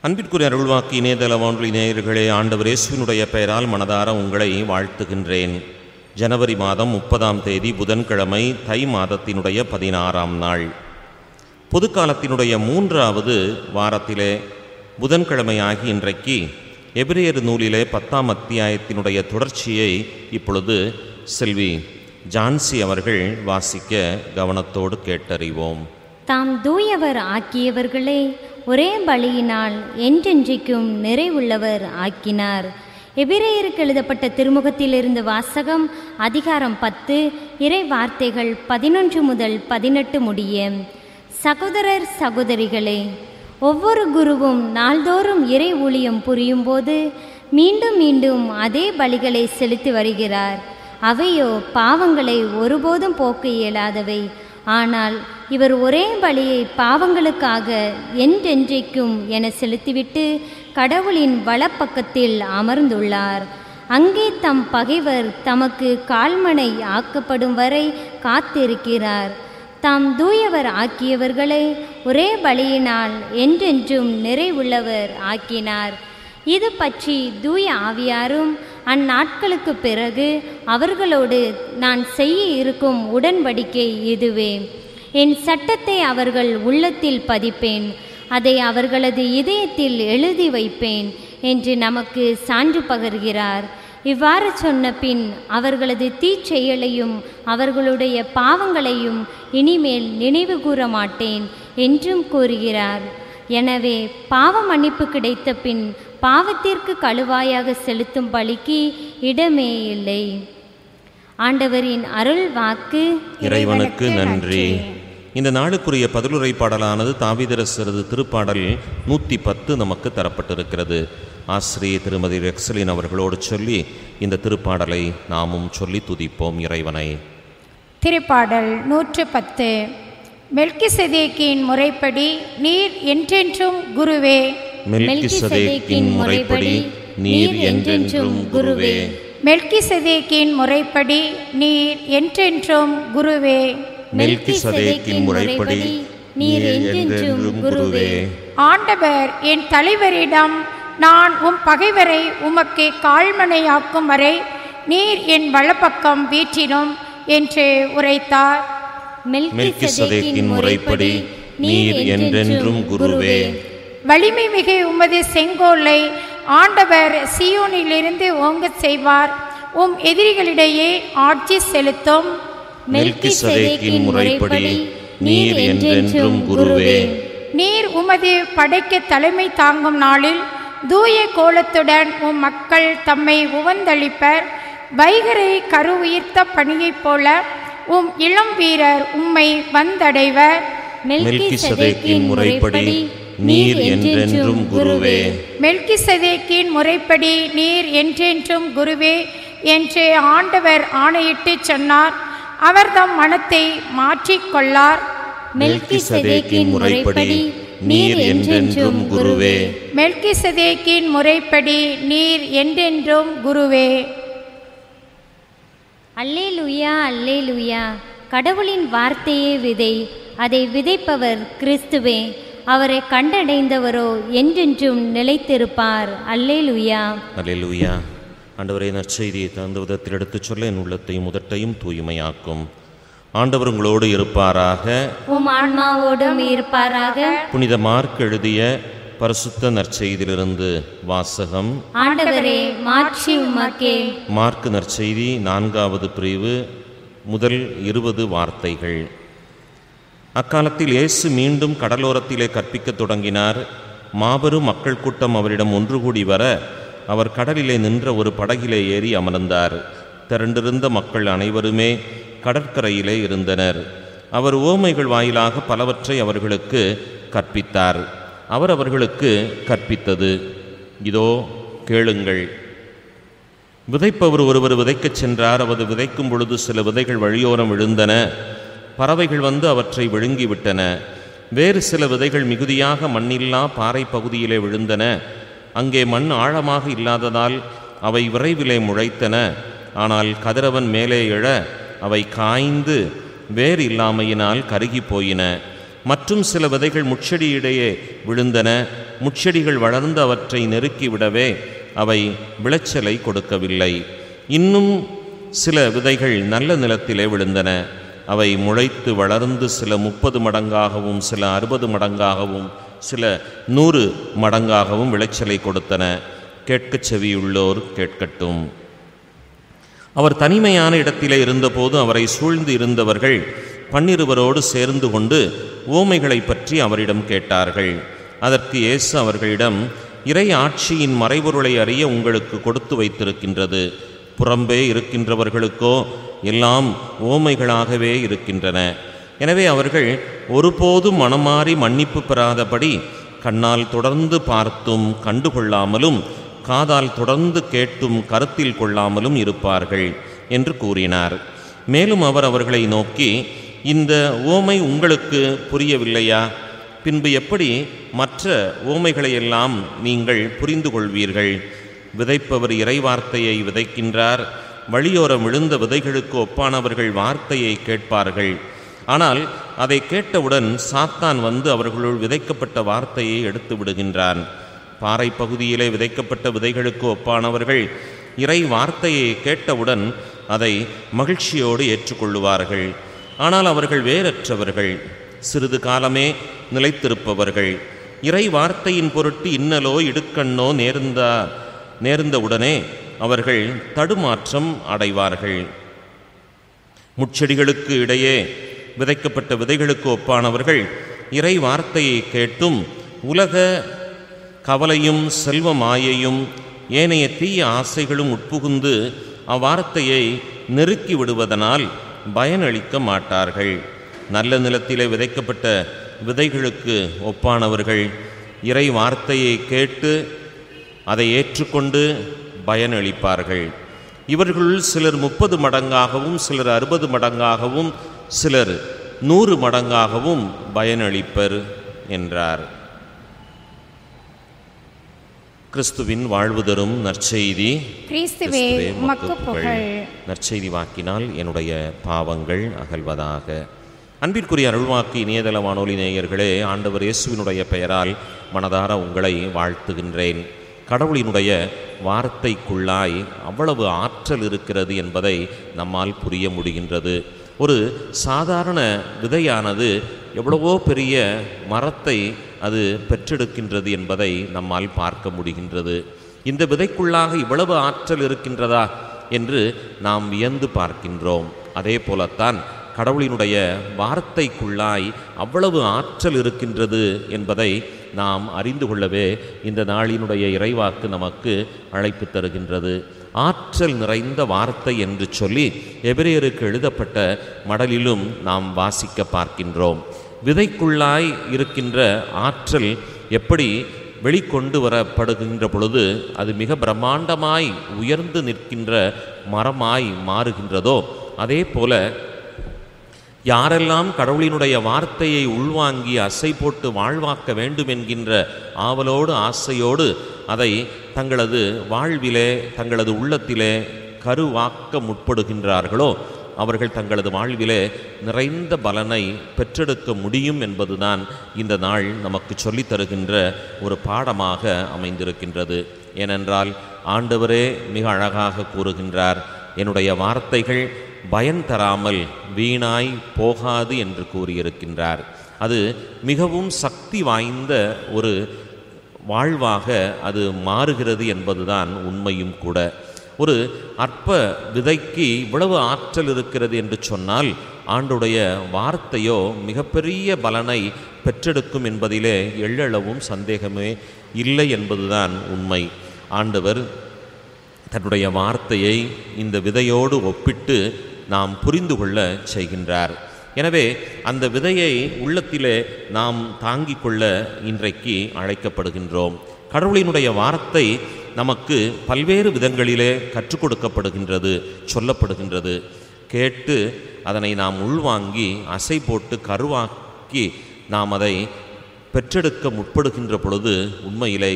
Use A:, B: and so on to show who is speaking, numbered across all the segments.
A: அன்பிற்குரிய அருள்வாக்கு இணையதள வானொலி நேயர்களே ஆண்டவர் இயேசுவினுடைய பெயரால் மனதார உங்களை வாழ்த்துகின்றேன் ஜனவரி மாதம் முப்பதாம் தேதி புதன்கிழமை தை மாதத்தினுடைய பதினாறாம் நாள் பொதுக்காலத்தினுடைய மூன்றாவது வாரத்திலே புதன்கிழமையாகி இன்றைக்கு எபிரேயர் நூலிலே பத்தாம் அத்தியாயத்தினுடைய தொடர்ச்சியை இப்பொழுது செல்வி ஜான்சி அவர்கள் வாசிக்க கவனத்தோடு கேட்டறிவோம்
B: தாம் தூயவர் ஆக்கியவர்களே ஒரே பலியினால் என்றென்றைக்கும் நிறைவுள்ளவர் ஆக்கினார் எபிரேயருக்கு எழுதப்பட்ட திருமுகத்திலிருந்து வாசகம் அதிகாரம் பத்து இறை வார்த்தைகள் பதினொன்று முதல் பதினெட்டு முடிய சகோதரர் சகோதரிகளே ஒவ்வொரு குருவும் நாள்தோறும் இறை ஊழியம் புரியும்போது மீண்டும் மீண்டும் அதே பலிகளை செலுத்தி வருகிறார் அவையோ பாவங்களை ஒருபோதும் போக்க இயலாதவை ஆனால் இவர் ஒரே பலியை பாவங்களுக்காக என்றென்றைக்கும் என செலுத்திவிட்டு கடவுளின் வலப்பக்கத்தில் அமர்ந்துள்ளார் அங்கே தம் பகைவர் தமக்கு கால்மனை ஆக்கப்படும் வரை காத்திருக்கிறார் தாம் தூயவர் ஆக்கியவர்களை ஒரே பலியினால் என்றென்றும் நிறைவுள்ளவர் ஆக்கினார் இது பற்றி தூய ஆவியாரும் அந்நாட்களுக்கு பிறகு அவர்களோடு நான் செய்ய இருக்கும் உடன்படிக்கை இதுவே என் சட்டத்தை அவர்கள் உள்ளத்தில் பதிப்பேன் அதை அவர்களது இதயத்தில் எழுதி வைப்பேன் என்று நமக்கு சான்று பகர்கிறார் இவ்வாறு சொன்ன பின் அவர்களது தீச்செயலையும் அவர்களுடைய பாவங்களையும் இனிமேல் நினைவு கூற மாட்டேன் என்றும் கூறுகிறார் எனவே பாவ மன்னிப்பு கிடைத்த பின் பாவத்திற்கு கழுவாயாக செலுத்தும் பலிக்கு இடமே இல்லை ஆண்டவரின் அருள் வாக்கு
A: இறைவனுக்கு நன்றி இந்த நாளுக்குரிய பதிலுரை பாடலானது தாவிதரசரது திருப்பாடல் நூற்றி பத்து நமக்கு தரப்பட்டிருக்கிறது ஆசிரியை திருமதி ரெக்ஸலின் அவர்களோடு சொல்லி இந்த திருப்பாடலை நாமும் சொல்லி துதிப்போம் இறைவனை
C: திருப்பாடல் நூற்று பத்து மெல்கிசெதேக்கின் முறைப்படி நீர் என்றென்றும் குருவே
A: மெல்கிசதேக்கின் முறைப்படி நீர் என்றென்றும் குருவே
C: மெல்கிசெதேக்கின் முறைப்படி நீர் என்றென்றும் குருவே
A: மெல்கிசதேக்கின் முறைப்படி நீர் என்றென்றும் குருவே
C: ஆண்டவர் என் தலைவரிடம் நான் உம் பகைவரை உமக்கு கால்மனையாக்கும் வரை நீர் என் வலப்பக்கம் வீற்றிடும் என்று உரைத்தார்
A: மெல்கிசதேக்கின் முறைப்படி நீர் என்றென்றும் குருவே
C: வலிமை மிகு உமது செங்கோலை ஆண்டவர் சியோனிலிருந்து ஓங்கச் செய்வார் உம் எதிரிகளிடையே ஆட்சி செலுத்தும்
A: மெல்கிசதேக்கின் முறைப்படி நீர் என்றென்றும் குருவே
C: நீர் உமது படைக்கு தலைமை தாங்கும் நாளில் தூய கோலத்துடன் உம் மக்கள் தம்மை உவந்தளிப்பர் வைகரை கரு உயிர்த்த பணியைப் போல உம் இளம் வீரர் உம்மை வந்தடைவர்
A: மெல்கிசதேக்கின் முறைப்படி நீர் என்றென்றும் குருவே
C: மெல்கிசதேக்கின் முறைப்படி நீர் என்றென்றும் குருவே என்று ஆண்டவர் ஆணையிட்டு சொன்னார் அவர் தம் மனத்தை மாற்றிக்கொள்ளார்
A: மெல்கிசதேக்கின் முறைப்படி நீர் என்றென்றும் குருவே
C: மெல்கிசதேக்கின் முறைப்படி நீர் என்றென்றும் குருவே
B: அல்லேலுயா அல்லேலுயா கடவுளின் வார்த்தையே விதை அதை விதைப்பவர் கிறிஸ்துவே அவரை கண்டடைந்தவரோ என்றென்றும் நிலைத்திருப்பார் அல்லேலுயா
A: அல்லேலூயா ஆண்டவரே நற்செய்தியை தகுந்த விதத்தில் எடுத்துச் சொல்ல என் உள்ளத்தையும் முதட்டையும் தூய்மையாக்கும் ஆண்டவர் உங்களோடு இருப்பாராக
B: உம் ஆன்மாவோடும் இருப்பாராக
A: புனித மார்க் எழுதிய பரிசுத்த நற்செய்தியிலிருந்து வாசகம்
B: ஆண்டவரே மாட்சி உமக்கே
A: மார்க் நற்செய்தி நான்காவது பிரிவு முதல் இருபது வார்த்தைகள் அக்காலத்தில் இயேசு மீண்டும் கடலோரத்திலே கற்பிக்கத் தொடங்கினார் மாபெரும் மக்கள் கூட்டம் அவரிடம் ஒன்று கூடி வர அவர் கடலிலே நின்ற ஒரு படகிலே ஏறி அமர்ந்தார் திரண்டிருந்த மக்கள் அனைவருமே கடற்கரையிலே இருந்தனர் அவர் ஓமைகள் வாயிலாக பலவற்றை அவர்களுக்கு கற்பித்தார் அவர் அவர்களுக்கு கற்பித்தது இதோ கேளுங்கள் விதைப்பவர் ஒருவர் விதைக்கச் சென்றார் அவர் விதைக்கும் பொழுது சில விதைகள் வழியோரம் விழுந்தன பறவைகள் வந்து அவற்றை விழுங்கிவிட்டன வேறு சில விதைகள் மிகுதியாக மண்ணில்லா பாறை பகுதியிலே விழுந்தன அங்கே மண் ஆழமாக இல்லாததால் அவை விரைவிலே முளைத்தன ஆனால் கதிரவன் மேலே எழ அவை காய்ந்து வேர் இல்லாமையினால் கருகி போயின மற்றும் சில விதைகள் முட்செடியிடையே விழுந்தன முட்செடிகள் வளர்ந்து அவற்றை நெருக்கிவிடவே அவை விளைச்சலை கொடுக்கவில்லை இன்னும் சில விதைகள் நல்ல நிலத்திலே விழுந்தன அவை முளைத்து வளர்ந்து சில முப்பது மடங்காகவும் சில அறுபது மடங்காகவும் சில நூறு மடங்காகவும் விளைச்சலை கொடுத்தன கேட்கச் செவியுள்ளோர் கேட்கட்டும் அவர் தனிமையான இடத்திலே இருந்தபோது அவரை சூழ்ந்து இருந்தவர்கள் பன்னிருவரோடு சேர்ந்து கொண்டு ஓமைகளை பற்றி அவரிடம் கேட்டார்கள் அதற்கு இயேசு அவர்களிடம் இறை ஆட்சியின் மறைபொருளை அறிய உங்களுக்கு கொடுத்து வைத்திருக்கின்றது புறம்பே இருக்கின்றவர்களுக்கோ எல்லாம் ஓமைகளாகவே இருக்கின்றன எனவே அவர்கள் ஒருபோதும் மனமாறி மன்னிப்பு பெறாதபடி கண்ணால் தொடர்ந்து பார்த்தும் கண்டுகொள்ளாமலும் காதால் தொடர்ந்து கேட்டும் கருத்தில் கொள்ளாமலும் இருப்பார்கள் என்று கூறினார் மேலும் அவர் அவர்களை நோக்கி இந்த ஓமை உங்களுக்கு புரியவில்லையா பின்பு எப்படி மற்ற ஓமைகளையெல்லாம் நீங்கள் புரிந்து கொள்வீர்கள் விதைப்பவர் இறைவார்த்தையை விதைக்கின்றார் வழியோரம் விழுந்த விதைகளுக்கு ஒப்பானவர்கள் வார்த்தையை கேட்பார்கள் ஆனால் அதை கேட்டவுடன் சாத்தான் வந்து அவர்களுள் விதைக்கப்பட்ட வார்த்தையை எடுத்து விடுகின்றான் பாறை பகுதியிலே விதைக்கப்பட்ட விதைகளுக்கு ஒப்பானவர்கள் இறை வார்த்தையை கேட்டவுடன் அதை மகிழ்ச்சியோடு ஏற்றுக்கொள்ளுவார்கள் ஆனால் அவர்கள் வேறற்றவர்கள் சிறிது காலமே நிலைத்திருப்பவர்கள் இறை வார்த்தையின் பொருட்டு இன்னலோ இடுக்கண்ணோ நேர்ந்தா நேர்ந்தவுடனே அவர்கள் தடுமாற்றம் அடைவார்கள் முட்செடிகளுக்கு இடையே விதைக்கப்பட்ட விதைகளுக்கு ஒப்பானவர்கள் இறை வார்த்தையை கேட்டும் உலக கவலையும் செல்வ மாயையும் ஏனைய தீய ஆசைகளும் உட்புகுந்து அவ்வார்த்தையை நெருக்கி விடுவதனால் பயனளிக்க மாட்டார்கள் நல்ல நிலத்திலே விதைக்கப்பட்ட விதைகளுக்கு ஒப்பானவர்கள் இறை வார்த்தையை கேட்டு அதை ஏற்றுக்கொண்டு பயனளிப்பார்கள் இவர்களுள் சிலர் முப்பது மடங்காகவும் சிலர் அறுபது மடங்காகவும் சிலர் நூறு மடங்காகவும் பயனளிப்பர் என்றார் கிறிஸ்துவின் வாழ்வு தரும் நற்செய்தி
C: கிறிஸ்துவே
A: கிறிஸ்துவே
C: உமக்கு
A: உமக்கு புகழ்.
C: புகழ்
A: நற்செய்தி வாக்கினால் என்னுடைய பாவங்கள் அகல்வதாக அன்பிற்குரிய அருள்வாக்கு இணையதள வானொலி நேயர்களே ஆண்டவர் இயேசுவினுடைய பெயரால் மனதார உங்களை வாழ்த்துகின்றேன் கடவுளினுடைய வார்த்தைக்குள்ளாய் அவ்வளவு ஆற்றல் இருக்கிறது என்பதை நம்மால் புரிய முடிகின்றது ஒரு சாதாரண விதையானது எவ்வளவோ பெரிய மரத்தை அது பெற்றெடுக்கின்றது என்பதை நம்மால் பார்க்க முடிகின்றது இந்த விதைக்குள்ளாக இவ்வளவு ஆற்றல் இருக்கின்றதா என்று நாம் வியந்து பார்க்கின்றோம் அதே போலத்தான் கடவுளினுடைய வார்த்தைக்குள்ளாய் அவ்வளவு ஆற்றல் இருக்கின்றது என்பதை நாம் அறிந்து கொள்ளவே இந்த நாளினுடைய இறைவாக்கு நமக்கு அழைப்பு தருகின்றது ஆற்றல் நிறைந்த வார்த்தை என்று சொல்லி எபிரேயருக்கு எழுதப்பட்ட மடலிலும் நாம் வாசிக்க பார்க்கின்றோம் விதைக்குள்ளாய் இருக்கின்ற ஆற்றல் எப்படி வெளிக்கொண்டு வரப்படுகின்ற பொழுது அது மிக பிரம்மாண்டமாய் உயர்ந்து நிற்கின்ற மரமாய் மாறுகின்றதோ அதே போல யாரெல்லாம் கடவுளினுடைய வார்த்தையை உள்வாங்கி அசை போட்டு வாழ்வாக்க வேண்டும் என்கின்ற ஆவலோடு ஆசையோடு அதை தங்களது வாழ்விலே தங்களது உள்ளத்திலே கருவாக்க முற்படுகின்றார்களோ அவர்கள் தங்களது வாழ்விலே நிறைந்த பலனை பெற்றெடுக்க முடியும் என்பதுதான் இந்த நாள் நமக்கு சொல்லித் தருகின்ற ஒரு பாடமாக அமைந்திருக்கின்றது ஏனென்றால் ஆண்டவரே மிக அழகாக கூறுகின்றார் என்னுடைய வார்த்தைகள் பயன் தராமல் வீணாய் போகாது என்று கூறியிருக்கின்றார் அது மிகவும் சக்தி வாய்ந்த ஒரு வாழ்வாக அது மாறுகிறது என்பதுதான் உண்மையும் கூட ஒரு அற்ப விதைக்கு இவ்வளவு ஆற்றல் இருக்கிறது என்று சொன்னால் ஆண்டுடைய வார்த்தையோ மிகப்பெரிய பலனை பெற்றெடுக்கும் என்பதிலே எள்ளளவும் சந்தேகமே இல்லை என்பதுதான் உண்மை ஆண்டவர் தன்னுடைய வார்த்தையை இந்த விதையோடு ஒப்பிட்டு நாம் புரிந்து கொள்ள செய்கின்றார் எனவே அந்த விதையை உள்ளத்திலே நாம் தாங்கிக் கொள்ள இன்றைக்கு அழைக்கப்படுகின்றோம் கடவுளினுடைய வார்த்தை நமக்கு பல்வேறு விதங்களிலே கற்றுக் கொடுக்கப்படுகின்றது சொல்லப்படுகின்றது கேட்டு அதனை நாம் உள்வாங்கி அசை போட்டு கருவாக்கி நாம் அதை பெற்றெடுக்க முற்படுகின்ற பொழுது உண்மையிலேயே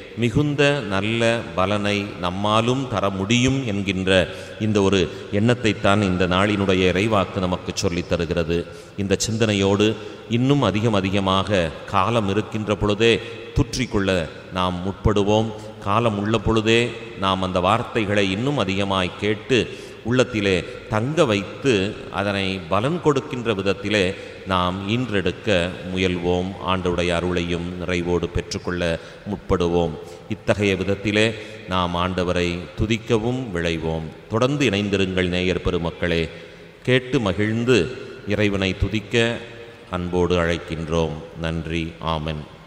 A: மிகுந்த நல்ல பலனை நம்மாலும் தர முடியும் என்கின்ற இந்த ஒரு எண்ணத்தைத்தான் இந்த நாளினுடைய இறைவாக்கு நமக்கு சொல்லித் தருகிறது இந்த சிந்தனையோடு இன்னும் அதிகம் அதிகமாக காலம் இருக்கின்ற பொழுதே துற்றிக்கொள்ள நாம் முற்படுவோம் காலம் உள்ள பொழுதே நாம் அந்த வார்த்தைகளை இன்னும் அதிகமாய் கேட்டு உள்ளத்திலே தங்க வைத்து அதனை பலன் கொடுக்கின்ற விதத்திலே நாம் ஈன்றெடுக்க முயல்வோம் ஆண்டுடைய அருளையும் நிறைவோடு பெற்றுக்கொள்ள முற்படுவோம் இத்தகைய விதத்திலே நாம் ஆண்டவரை துதிக்கவும் விளைவோம் தொடர்ந்து இணைந்திருங்கள் நேயர் பெருமக்களே கேட்டு மகிழ்ந்து இறைவனை துதிக்க அன்போடு அழைக்கின்றோம் நன்றி ஆமென்